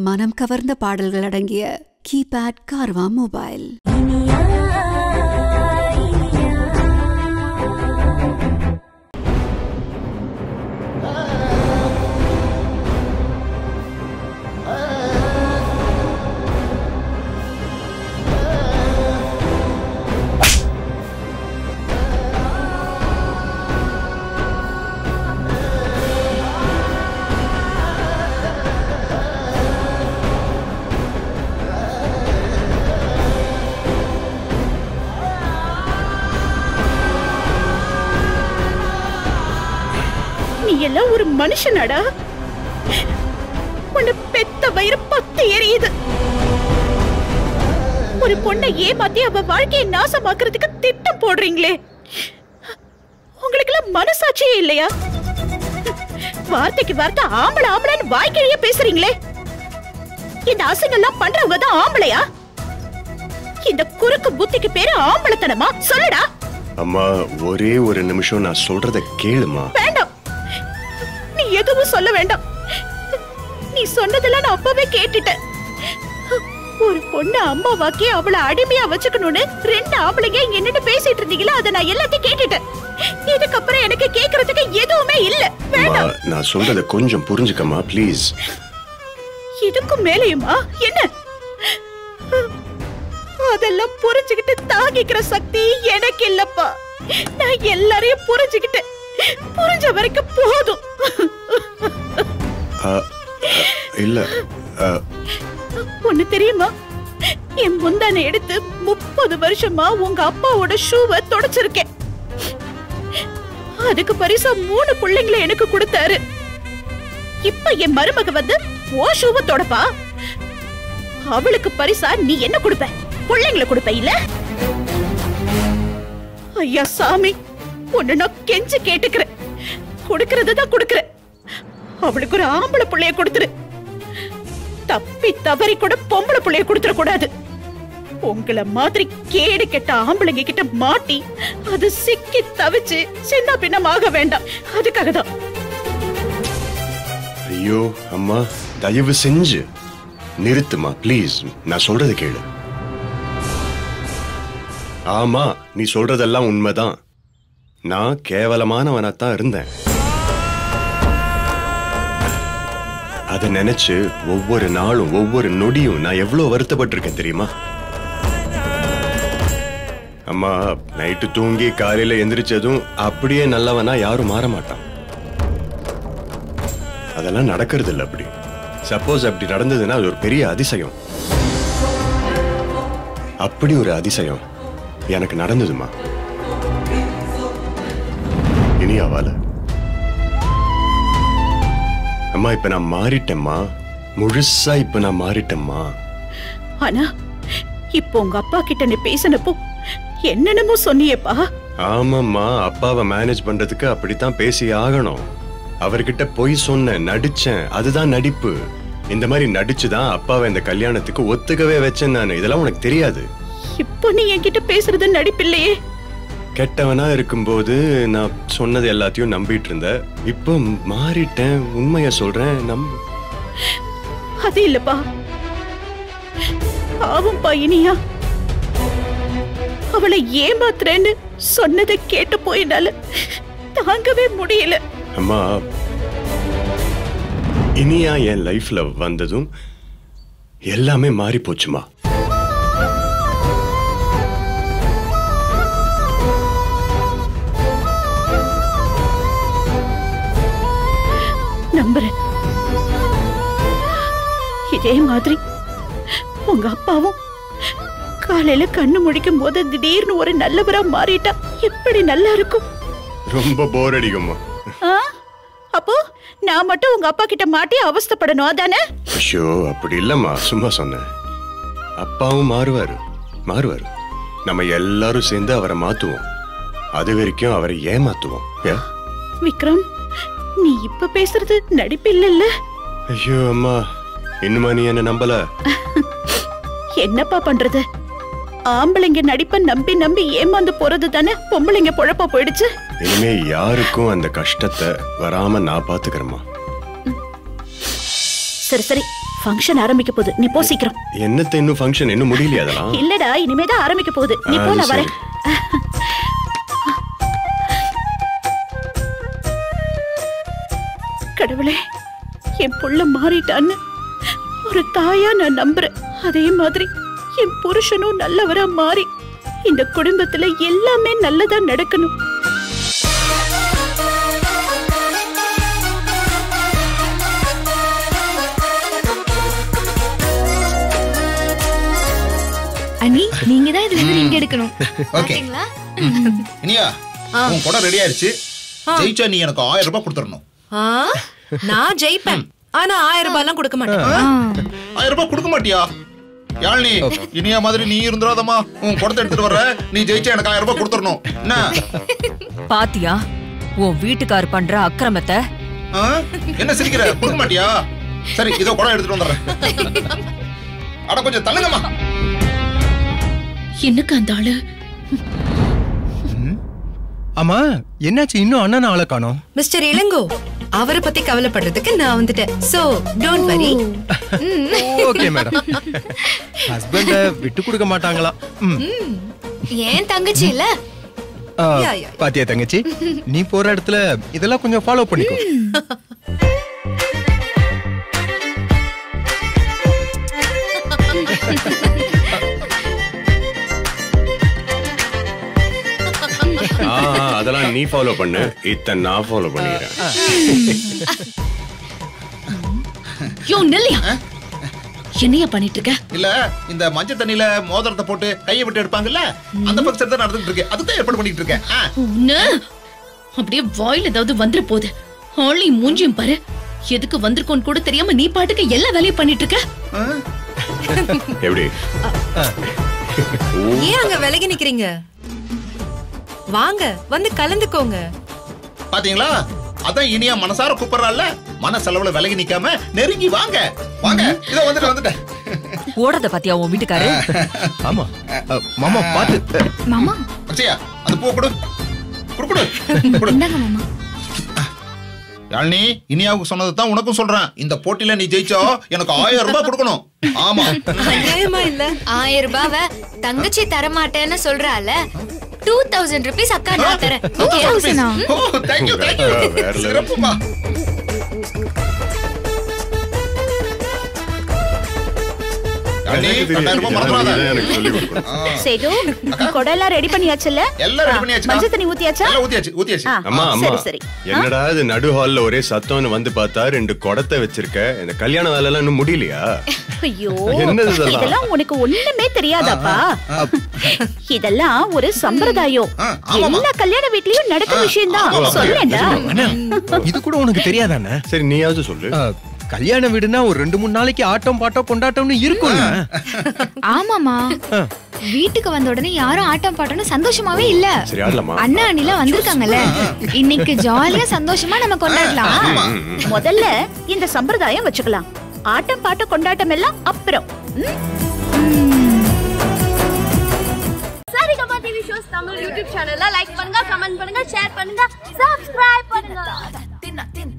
மனம் கவர்ந்த பாடல்கள் அடங்கிய கீபேட் கார்வா மொபைல் நீ எல்லாம் ஒரு மனுஷனடா உன்னை பெத்த வயிறு பத்து எரியுது ஒரு பொண்ணை ஏமாத்தி அவ வாழ்க்கையை நாசமாக்குறதுக்கு திட்டம் போடுறீங்களே உங்களுக்கு எல்லாம் மனசாட்சியே இல்லையா வார்த்தைக்கு வார்த்தை ஆம்பளை ஆம்பளைன்னு வாய்க்கிழிய பேசுறீங்களே இந்த அசிங்கெல்லாம் பண்றவங்க தான் ஆம்பளையா இந்த குறுக்கு புத்திக்கு பேரு ஆம்பளைத்தனமா சொல்லுடா அம்மா ஒரே ஒரு நிமிஷம் நான் சொல்றத கேளுமா வேண்டாம் நீ எதுவும் சொல்ல வேண்டாம் நீ சொன்னதெல்லாம் நான் அப்பவே கேட்டுட்டேன் ஒரு பொண்ணு அம்மாவாக்கி அவளை அடிமையா வச்சுக்கணும்னு ரெண்டு ஆம்பளைங்க இங்க நின்னு பேசிட்டு இருந்தீங்களா அதை நான் எல்லாத்தையும் கேட்டுட்டேன் இதுக்கப்புறம் எனக்கு கேக்குறதுக்கு எதுவுமே இல்ல அம்மா வேண்டாம் நான் சொல்றத கொஞ்சம் புரிஞ்சுக்கம்மா ப்ளீஸ் இதுக்கும் மேலேயுமா என்ன அதெல்லாம் புரிஞ்சுக்கிட்டு தாங்கிக்கிற சக்தி எனக்கு இல்லப்பா நான் எல்லாரையும் புரிஞ்சுக்கிட்டேன் புரிஞ்ச வரைக்கும் போதும் இல்ல அ, ஒண்ணு தெரியுமா என் முந்தானை எடுத்து முப்பது வருஷமா உங்க அப்பாவோட ஷூவை தொடச்சிருக்கேன் அதுக்கு பரிசா மூணு பிள்ளைங்களை எனக்கு கொடுத்தாரு இப்ப என் மருமக வந்து ஓ ஷூவை தொடப்பா அவளுக்கு பரிசா நீ என்ன கொடுப்ப பிள்ளைங்களை கொடுப்ப இல்ல ஐயா சாமி உன்னை நான் கெஞ்சு கேட்டுக்கிறேன் கொடுக்கறது தான் கொடுக்கறேன் அவளுக்கு ஒரு ஆம்பளை பிள்ளைய கொடுத்துரு தப்பி தவறி கூட பொம்பளை பிள்ளைய கொடுத்துட கூடாது உங்கள மாதிரி கேடு கெட்ட ஆம்பளைங்க கிட்ட மாட்டி அது சிக்கி தவிச்சு சின்ன பின்னமாக வேண்டாம் அதுக்காக தான் ஐயோ அம்மா தயவு செஞ்சு நிறுத்துமா ப்ளீஸ் நான் சொல்றத கேளு ஆமா நீ சொல்றதெல்லாம் உண்மைதான் நான் கேவலமானவனாத்தான் இருந்தேன் அதை நினைச்சு ஒவ்வொரு நாளும் ஒவ்வொரு நொடியும் நான் எவ்வளவு வருத்தப்பட்டிருக்கேன் தெரியுமா அம்மா நைட்டு தூங்கி காலையில எந்திரிச்சதும் அப்படியே நல்லவனா யாரும் மாற மாட்டான் அதெல்லாம் நடக்கிறது இல்ல அப்படி சப்போஸ் அப்படி நடந்ததுன்னா அது ஒரு பெரிய அதிசயம் அப்படி ஒரு அதிசயம் எனக்கு நடந்ததுமா இனி அவால அம்மா இப்ப நான் மாறிட்டேம்மா முழுசா இப்ப நான் மாறிட்டேம்மா ஆனா இப்போ உங்க அப்பா கிட்ட நீ பேசினப்போ என்னென்னமோ சொன்னியேப்பா ஆமாம்மா அப்பாவை மேனேஜ் பண்றதுக்கு அப்படித்தான் பேசி ஆகணும் அவர்கிட்ட பொய் சொன்னேன் நடிச்சேன் அதுதான் நடிப்பு இந்த மாதிரி நடிச்சுதான் அப்பாவை இந்த கல்யாணத்துக்கு ஒத்துக்கவே வச்சேன் நான் இதெல்லாம் உனக்கு தெரியாது இப்போ நீ என்கிட்ட பேசுறது நடிப்பில்லையே கெட்டவனா இருக்கும்போது நான் சொன்னது எல்லாத்தையும் நம்பிட்டு இருந்த இப்போ மாறிட்டேன் உண்மைய சொல்றேன் நம் அது இல்லப்பா பாவம்பா இனியா அவளை ஏமாத்துறேன்னு சொன்னதை கேட்டு போயினால தாங்கவே முடியல அம்மா இனியா என் லைஃப்ல வந்ததும் எல்லாமே மாறி போச்சுமா நம்புறேன் இதே மாதிரி உங்க அப்பாவும் காலையில கண்ணு முழிக்கும் போது திடீர்னு ஒரு நல்லவரா மாறிட்டா எப்படி நல்லா இருக்கும் ரொம்ப போர் அடிக்கும்மா ஆ? அப்போ நான் மட்டும் உங்க அப்பா கிட்ட மாட்டி அவஸ்தைப்படணும் அதானே ஐயோ அப்படி இல்லம்மா சும்மா சொன்னேன் அப்பாவும் மாறுவாரு மாறுவாரு நம்ம எல்லாரும் சேர்ந்து அவரை மாத்துவோம் அது வரைக்கும் அவரை ஏமாத்துவோம் ஏ? விக்ரம் நீ இப்ப பேசுறது நடிப்பு இல்லல்ல ஐயோ அம்மா இன்னுமா நீ என்ன நம்பல என்னப்பா பண்றது ஆம்பளைங்க நடிப்ப நம்பி நம்பி ஏமாந்து போறது தானே பொம்பளைங்க பொழப்பா போயிடுச்சு இனிமே யாருக்கும் அந்த கஷ்டத்தை வராம நான் பாத்துக்கிறேம்மா சரி சரி ஃபங்க்ஷன் ஆரம்பிக்க போகுது நீ போ சீக்கிரம் என்னத்த இன்னும் ஃபங்க்ஷன் இன்னும் முடியலையா அதெல்லாம் இல்லடா இனிமேதான் ஆரம்பிக்க போகுது நீ ஆ, போ அது நான் வரேன் கடவுளே என் புள்ள மாறிட்டான்னு ஒரு தாயா நான் நம்புறேன் அதே மாதிரி என் புருஷனும் நல்லவரா மாறி இந்த குடும்பத்துல எல்லாமே நல்லதா நடக்கணும் அண்ணி நீங்க தான் இதுல இருந்து ரிங் எடுக்கணும் ஓகே பாத்தீங்களா இனியா உன் குடம் ரெடி ஆயிருச்சு ஜெயிச்சா நீ எனக்கு ஆயிரம் ரூபாய் கொடுத்துடணும் ஆ, நான் ஜெயிப்பேன் ஆனா ஆயிரம் ரூபாய் எல்லாம் கொடுக்க மாட்டேன் ஆயிரம் ரூபாய் கொடுக்க மாட்டியா யாழ்னி இனியா மாதிரி நீ இருந்துடாதம்மா உன் குடத்தை எடுத்துட்டு வர்ற நீ ஜெயிச்சா எனக்கு ஆயிரம் ரூபாய் கொடுத்துடணும் என்ன பாத்தியா உன் வீட்டுக்கார் பண்ற அக்கிரமத்தை ஆ? என்ன சிரிக்கிற கொடுக்க மாட்டியா சரி இதோ குடம் எடுத்துட்டு வந்துடுறேன் அட கொஞ்சம் தள்ளுங்கம்மா எனக்கு அந்த ஆளு ஆமா என்னாச்சு இன்னும் அண்ணன் ஆளை காணோம் மிஸ்டர் இளங்கோ அவரை பத்தி கவலைப்படுறதுக்கு நான் வந்துட்டேன் so don't worry okay madam ஹஸ்பண்ட விட்டு கொடுக்க மாட்டாங்களா ம். ஏன் தங்கச்சி இல்ல ஆ, யா, யா. பாத்தியா தங்கச்சி நீ போற இடத்துல இதெல்லாம் கொஞ்சம் ஃபாலோ பண்ணிக்கோ ஆ, ஆ, அதெல்லாம் நீ ஃபாலோ பண்ணு இத்தனை நான் ஃபாலோ பண்ணிக்கிறேன் யோ நெல்லியா என்னையா பண்ணிட்டு இருக்க இல்ல இந்த மஞ்சள் தண்ணியில மோதிரத்தை போட்டு கையை விட்டு எடுப்பாங்கல்ல அந்த பக்சர் தான் நடந்துட்டு இருக்கு அதுக்கு தான் ஏற்பாடு பண்ணிட்டு இருக்கேன் ஆ. ஒண்ணு அப்படியே வாயில ஏதாவது வந்துட போகுது ஆளி மூஞ்சியும் பாரு எதுக்கு வந்திருக்கோன்னு கூட தெரியாம நீ பாட்டுக்கு எல்லா வேலையும் பண்ணிட்டு இருக்க ஆ? எப்படி ஏன் அங்க விலகி நிக்கிறீங்க வாங்க வந்து கலந்துக்கோங்க பாத்தீங்களா அதான் இனியா மனசார கூப்பிடுறாள்ல மன செலவுல விலகி நிக்காம நெருங்கி வாங்க வாங்க இதோ வந்துட்டு வந்துட்டேன் ஓடத பாத்தியா உன் வீட்டுக்காரு ஆமா அ, மாமா பாத்து மாமா அச்சையா அந்த பூ கொடு கொடு கொடு கொடு இந்தாங்க மாமா யாழ்னி இனியாவுக்கு சொன்னது தான் உனக்கும் சொல்றேன் இந்த போட்டியில நீ ஜெயிச்சா எனக்கு ஆயிரம் ரூபாய் கொடுக்கணும் ஆமா நியாயமா இல்ல ஆயிரம் ரூபாவ தங்கச்சி தரமாட்டேன்னு சொல்றால டூ தௌசண்ட் ருபீஸ் அக்கா நான் தரேன் டூ தௌசண்டா ஓ தேங்க்யூ தேங்க்யூ வேற level. சிறப்புமா யாழ்னி எனக்கு தெரியும். ரெண்டாயிரம் ரூபாய் இதெல்லாம் மறந்துடாத நீதான் எனக்கு சொல்லிக் கொடுக்கணும். சேது கொடையெல்லாம் ரெடி பண்ணியாச்சுல்ல எல்லாம் ரெடி பண்ணியாச்சு மஞ்சள் தண்ணி ஊத்தியாச்சா எல்லாம் ஊத்தியாச்சு ஊத்தியாச்சு ஆ, அம்மா அம்மா சரி சரி என்னடா இது நடு ஹால்ல ஒரே சத்தம்னு வந்து பார்த்தா ரெண்டு குடத்தை வச்சிருக்க இந்த கல்யாண வேலை எல்லாம் இன்னும் முடியலையா ஐயோ என்னது இதெல்லாம்? இதெல்லாம் உனக்கு ஒண்ணுமே தெரியாதாப்பா இதெல்லாம் ஒரு சம்பிரதாயம் ஆ, ஆமாமா. எல்லா கல்யாண வீட்லயும் நடக்கிற விஷயம் தான் ஆமாமா. சொல்லேன்டா அண்ணா இது கூட உனக்கு தெரியாதானே சரி நீயாவது சொல்லு அ, கல்யாண வீடுனா ஒரு ரெண்டு மூணு நாளைக்கு ஆட்டம் பாட்டம் கொண்டாட்டம்னு இருக்கும்ல ஆமாமா வீட்டுக்கு வந்த உடனே யாரும் ஆட்டம் பாட்டம்னு சந்தோஷமாவே இல்ல சரி ஆடலாமா அண்ணா அண்ணிலாம் வந்திருக்காங்கல்ல இன்னைக்கு ஜாலியா சந்தோஷமா நம்ம கொண்டாடலாம் முதல்ல இந்த சம்பிரதாயம் வச்சுக்கலாம் ஆட்டம் பாட்டு கொண்டாட்டம் எல்லாம் அப்புறம் ம்? Saregama TV shows Tamil YouTube சேனல்ல லைக் பண்ணுங்க கமெண்ட் பண்ணுங்க ஷேர் பண்ணுங்க சப்ஸ்கிரைப் பண்ணுங்க